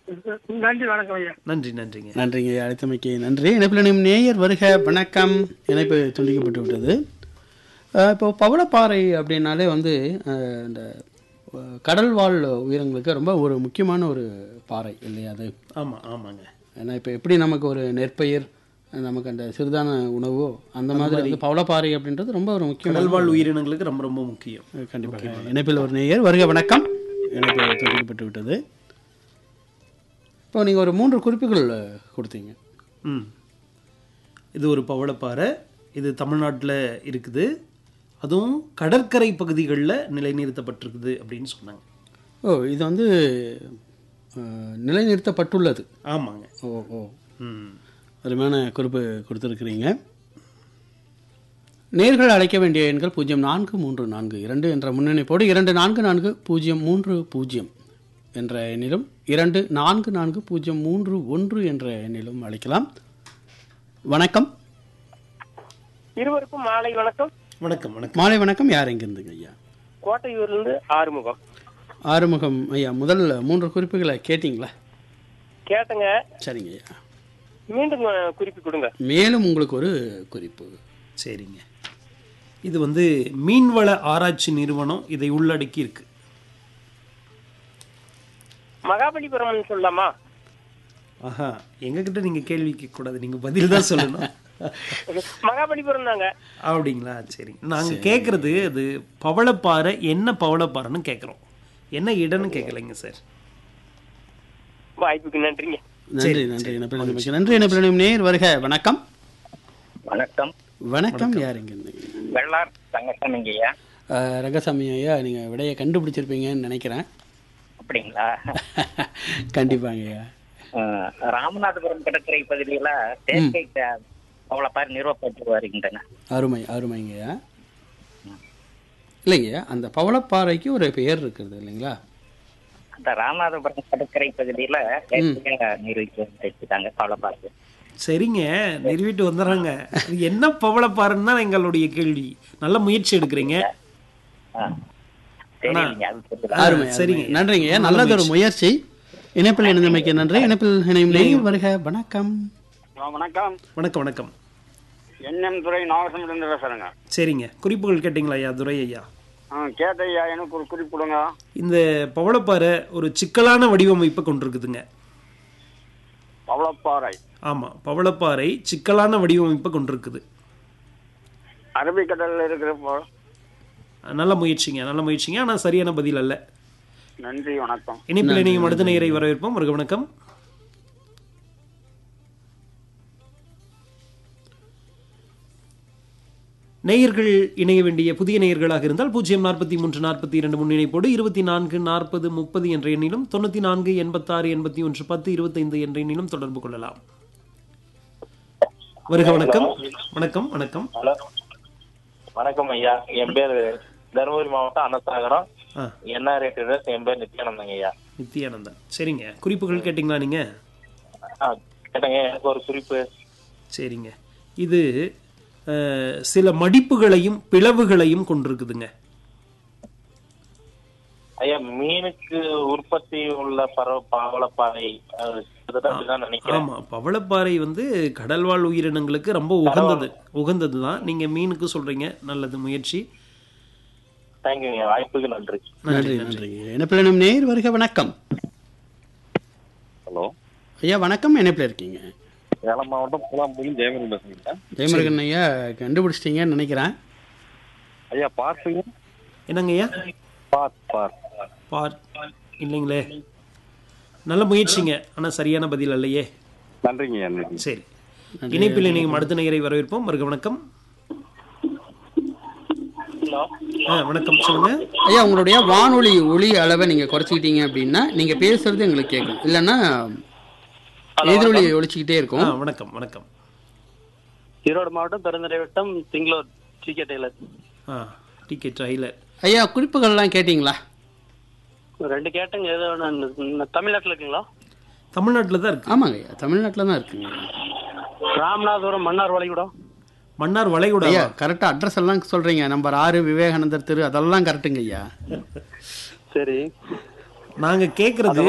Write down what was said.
நன்றி வணக்கம் ஐயா நன்றி நன்றிங்க நன்றிங்க அழைத்தமைக்கு நன்றி இணைப்பில் இணையும் நேயர் வருக வணக்கம் இணைப்பு துண்டிக்கப்பட்டு விட்டது அஹ் இப்போ பவளப்பாறை அப்படின்னாலே வந்து அஹ், இந்த அஹ், கடல் வாழ் உயிரினங்களுக்கு ரொம்ப ஒரு முக்கியமான ஒரு பாறை இல்லையா அது ஆமா ஆமாங்க ஏன்னா இப்போ எப்படி நமக்கு ஒரு நெற்பயிர் நமக்கு அந்த சிறுதான உணவோ அந்த மாதிரி வந்து பவளப்பாறை அப்படின்றது ரொம்ப ஒரு முக்கியமான கடல்வாழ் உயிரினங்களுக்கு ரொம்ப ரொம்ப முக்கியம் கண்டிப்பாக இணைப்பில் ஒரு நேயர் வருக வணக்கம் இணைப்பு துண்டிக்கப்பட்டு விட்டது இப்போ நீங்கள் ஒரு மூன்று குறிப்புகள் கொடுத்தீங்க ம் இது ஒரு பவளப்பாறை இது தமிழ்நாட்டில் இருக்குது அதுவும் கடற்கரை பகுதிகளில் நிலைநிறுத்தப்பட்டிருக்குது அப்படின்னு சொன்னாங்க ஓ இது வந்து அஹ், நிலைநிறுத்தப்பட்டுள்ளது ஆமாங்க ஓ ஓ ம் அருமையான குறிப்பு கொடுத்துருக்கிறீங்க நேர்கள் அழைக்க வேண்டிய எண்கள் பூஜ்ஜியம் நான்கு மூன்று நான்கு இரண்டு என்ற முன்னணிப்போடு இரண்டு நான்கு நான்கு பூஜ்ஜியம் மூன்று பூஜ்ஜியம் என்ற எண்ணிலும் இரண்டு நான்கு நான்கு பூஜ்ஜியம் மூன்று ஒன்று என்ற எண்ணிலும் அழைக்கலாம் வணக்கம் இருவருக்கும் மாலை வணக்கம் வணக்கம் வணக்கம் மாலை வணக்கம் யார் எங்கிருந்துங்க ஐயா கோட்டையூர்ல இருந்து ஆறுமுகம் ஆறுமுகம் ஐயா முதல் மூன்று குறிப்புகளை கேட்டிங்களா கேட்டங்க சரிங்க ஐயா மீண்டும் அஹ், குறிப்பு கொடுங்க மேலும் உங்களுக்கு ஒரு குறிப்பு சரிங்க இது வந்து மீன்வள ஆராய்ச்சி நிறுவனம் இதை உள்ளடக்கி இருக்கு மகாபலிபுரம் சொல்லலாமா ஆஹா எங்ககிட்ட நீங்க கேள்வி கேட்கக்கூடாது நீங்க பதில் தான் சொல்லணும் மகாபலிபுரம் தாங்க அப்படிங்களா சரி நாங்க கேட்கறது அது பவளப்பாறை என்ன பவளப்பாறைன்னு கேட்குறோம் என்ன இடம்னு கேட்கலைங்க சார் வாய்ப்புக்கு நன்றிங்க நன்றி நன்றி இணைப்பில் இணைப்பிற்கு நன்றி இணைப்பில் இணையும் நேர் வருக வணக்கம் வணக்கம் வணக்கம் யார் இங்கிருந்து வெள்ளார் தங்கசாமிங்கய்யா அஹ், ரங்கசாமி ஐயா நீங்கள் விடையை கண்டுபிடிச்சிருப்பீங்கன்னு நினைக்கிறேன் அப்படிங்களா கண்டிப்பாங்க ஐயா அஹ், ராமநாதபுரம் கடற்கரை பகுதியில செயற்கை க- பவளப்பாறை நிறுவப்பட்டு வருகின்றன அருமை அருமைங்க ஐயா இல்லைங்க அந்த பவளப்பாறைக்கு ஒரு பெயர் இருக்கிறது இல்லைங்களா அந்த ராமநாதபுரம் கடற்கரை பகுதியில செயற்கையா நிறுவிட்டு வச்சிருக்காங்க பவளப்பாறை சரிங்க நிறுவிட்டு வந்துடுறாங்க அது என்ன பவளப்பாறைன்னு தான் எங்களுடைய கேள்வி நல்ல முயற்சி எடுக்கிறீங்க அஹ், சரிங்க அது தெரியல. அருமை சரிங்க. சரிங்க நன்றிங்க ஐயா நல்லது ஒரு முயற்சி இணைப்பில் இணைந்தமைக்கு நன்றி இணைப்பில் இணையும் நேர் வருக வணக்கம் வணக்கம் வணக்கம் வணக்கம் என்எம் துறை நாகசமிலிருந்து பேசுறேங்க சரிங்க குறிப்புகள் கேட்டிங்களா ஐயா துரை ஐயா ஆ கேட்டையா எனக்கு ஒரு குறிப்பு கொடுங்க இந்த பவளப்பாறை ஒரு சிக்கலான வடிவமைப்பை கொண்டிருக்குதுங்க பவளப்பாறை ஆமாம் பவளப்பாறை சிக்கலான வடிவமைப்பை கொண்டிருக்குது அரபிக்கடல்ல இருக்கிற போ- நல்ல முயற்சிங்க நல்ல முயற்சிங்க ஆனால் சரியான பதில் அல்ல நன்றி வணக்கம் இணைப்பில் இணையும் அடுத்த நேயரை வரவேற்போம் வருக வணக்கம் நேயர்கள் இணைய வேண்டிய புதிய நேயர்களாக இருந்தால் பூஜ்ஜியம் நாற்பத்தி மூன்று நாற்பத்தி இரண்டு முன்னிணைப்போடு இருபத்தி நான்கு நாற்பது முப்பது என்ற எண்ணிலும் தொண்ணூற்றி நான்கு எண்பத்தாறு எண்பத்தி ஒன்று பத்து இருபத்தைந்து என்ற எண்ணிலும் தொடர்பு கொள்ளலாம் வருக வணக்கம் வணக்கம் வணக்கம் ஹலோ வணக்கம் ஐயா என் பேர் தருமபுரி மாவட்டம் அன்னசாகரம் ஆ என்ஆர் ட்ரேடர்ஸ் என் பேர் நித்யானந்தங்க ஐயா நித்யானந்தன் சரிங்க குறிப்புகள் கேட்டிங்களா நீங்கள் ஆ கேட்டங்க எனக்கு ஒரு குறிப்பு சரிங்க இது அஹ், சில மடிப்புகளையும் பிளவுகளையும் கொண்டிருக்குதுங்க ஐயா மீனுக்கு உற்பத்தி உள்ள பறவை பாவலப்பாறை அது கிட்டத்தட்ட அப்படிதான் நினைக்கிறேன் ஆமா பவளப்பாறை வந்து கடல்வாழ் உயிரினங்களுக்கு ரொம்ப உகந்தது உகந்தது தான் நீங்க மீனுக்கு சொல்றீங்க நல்லது முயற்சி தேங்க்யூங்க வாய்ப்புக்கு நன்றி நன்றி நன்றி இணைப்பில் இணையும் நேர் வருக வணக்கம் ஹலோ ஐயா வணக்கம் இணைப்பில் இருக்கீங்க சேலம் மாவட்டம் புலாம்புலி ஜெயமரன் பேசுறீங்களா ஜெயமுருகன் ஐயா கண்டுபிடிச்சிட்டீங்கன்னு நினைக்கிறேன் ஐயா பார்த்துங்க என்னங்க ஐயா பார் பார் பார் இல்லைங்களே நல்ல முயற்சிங்க ஆனா சரியான பதில் அல்லையே நன்றிங்க ஐயா நன்றி சரி இணைப்பில் நீங்கள் அடுத்த நேயரை வரவேற்போம் வருக வணக்கம் ஆ வணக்கம் சொல்லுங்க ஐயா உங்களுடைய வானொலி ஒளி அளவை நீங்க குறைச்சிக்கிட்டீங்க அப்படின்னா நீங்க பேசுறது எங்களுக்கு கேட்கும் இல்லைன்னா எதிரொலி ஒழிச்சுக்கிட்டே ஆ இருக்கும் வணக்கம் வணக்கம் ஈரோடு மாவட்டம் பெருந்துறை வட்டம் திங்களூர் டிகே டெய்லர் ஆ டிக்கெட் ட்ரைலர் ஐயா குறிப்புகள்லாம் கேட்டிங்களா ரெண்டு கேட்டங்க ஏதோ ஒன்று தமிழ்நாட்டில் இருக்குங்களா தமிழ்நாட்டில் தான் இருக்கு ஆமாங்க ஐயா தமிழ்நாட்டில் தான் இருக்குங்க ராமநாதபுரம் மன்னார் வளைகுடம் மன்னார் வளைகுடா ஐயா கரெக்டாக அட்ரஸ் எல்லாம் சொல்றீங்க நம்பர் ஆறு விவேகானந்தர் தெரு அதெல்லாம் கரெக்டுங்க ஐயா சரி நாங்க கேக்குறது